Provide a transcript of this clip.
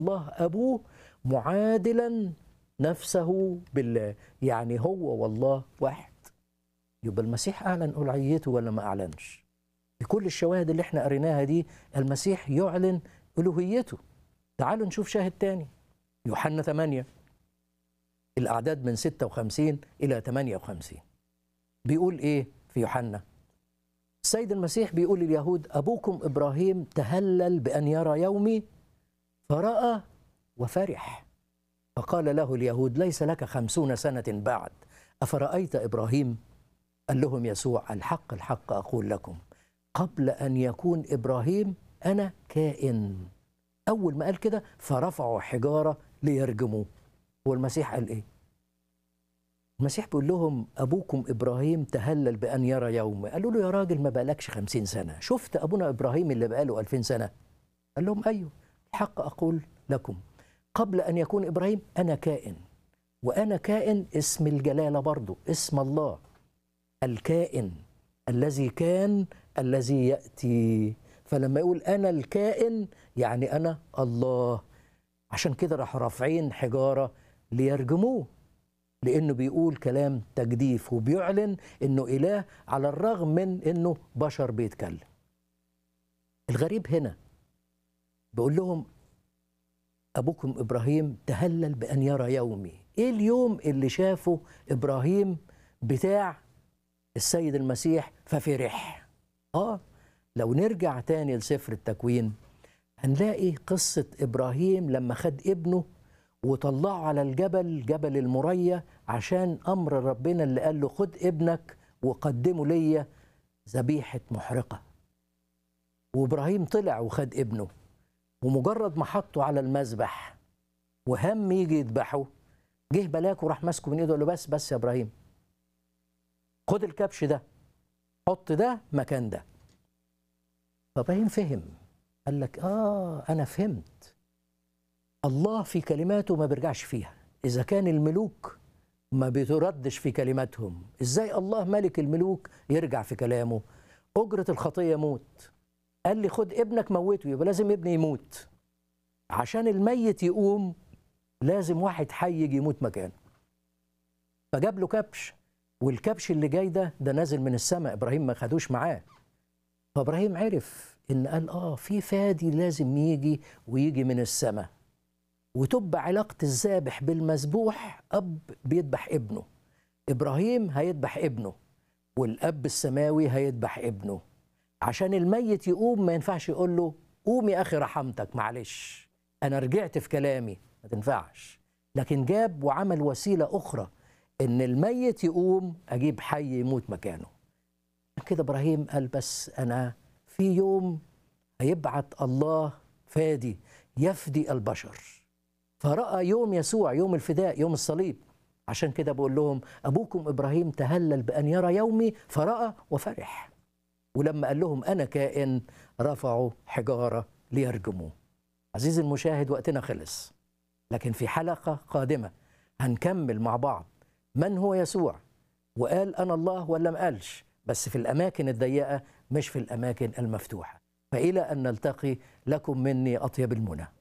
الله أبوه معادلا نفسه بالله يعني هو والله واحد يبقى المسيح أعلن ألوهيته ولا ما أعلنش بكل الشواهد اللي احنا قريناها دي المسيح يعلن ألوهيته تعالوا نشوف شاهد تاني يوحنا 8 الأعداد من 56 إلى 58 بيقول إيه في يوحنا السيد المسيح بيقول لليهود أبوكم إبراهيم تهلل بأن يرى يومي فرأى وفرح فقال له اليهود ليس لك خمسون سنة بعد أفرأيت إبراهيم قال لهم يسوع الحق الحق أقول لكم قبل أن يكون إبراهيم أنا كائن أول ما قال كده فرفعوا حجارة ليرجموه والمسيح قال إيه المسيح بيقول لهم أبوكم إبراهيم تهلل بأن يرى يوم قالوا له يا راجل ما بقالكش خمسين سنة شفت أبونا إبراهيم اللي بقاله ألفين سنة قال لهم أيوه الحق أقول لكم قبل أن يكون إبراهيم أنا كائن وأنا كائن اسم الجلالة برضو اسم الله الكائن الذي كان الذي يأتي فلما يقول أنا الكائن يعني أنا الله عشان كده راحوا رافعين حجارة ليرجموه لأنه بيقول كلام تجديف وبيعلن أنه إله على الرغم من أنه بشر بيتكلم الغريب هنا بقول لهم أبوكم إبراهيم تهلل بأن يرى يومي إيه اليوم اللي شافه إبراهيم بتاع السيد المسيح ففرح آه لو نرجع تاني لسفر التكوين هنلاقي قصة إبراهيم لما خد ابنه وطلعه على الجبل جبل المرية عشان أمر ربنا اللي قال له خد ابنك وقدمه ليا ذبيحة محرقة وإبراهيم طلع وخد ابنه ومجرد ما حطه على المذبح وهم يجي يذبحه جه بلاك وراح ماسكه من ايده قال له بس بس يا ابراهيم خد الكبش ده حط ده مكان ده فابراهيم فهم قال لك اه انا فهمت الله في كلماته ما بيرجعش فيها اذا كان الملوك ما بيتردش في كلماتهم ازاي الله ملك الملوك يرجع في كلامه اجره الخطيه موت قال لي خد ابنك موته يبقى لازم ابني يموت عشان الميت يقوم لازم واحد حي يجي يموت مكانه فجاب له كبش والكبش اللي جاي ده ده نازل من السماء ابراهيم ما خدوش معاه فابراهيم عرف ان قال اه في فادي لازم يجي ويجي من السماء وتبقى علاقة الذابح بالمذبوح أب بيذبح ابنه إبراهيم هيذبح ابنه والأب السماوي هيذبح ابنه عشان الميت يقوم ما ينفعش يقول له قوم يا أخي رحمتك معلش أنا رجعت في كلامي ما تنفعش لكن جاب وعمل وسيلة أخرى إن الميت يقوم أجيب حي يموت مكانه كده إبراهيم قال بس أنا في يوم هيبعت الله فادي يفدي البشر فرأى يوم يسوع يوم الفداء يوم الصليب عشان كده بقول لهم أبوكم إبراهيم تهلل بأن يرى يومي فرأى وفرح ولما قال لهم أنا كائن رفعوا حجارة ليرجموه عزيزي المشاهد وقتنا خلص لكن في حلقة قادمة هنكمل مع بعض من هو يسوع وقال أنا الله ولا ما قالش بس في الأماكن الضيقة مش في الأماكن المفتوحة فإلى أن نلتقي لكم مني أطيب المنى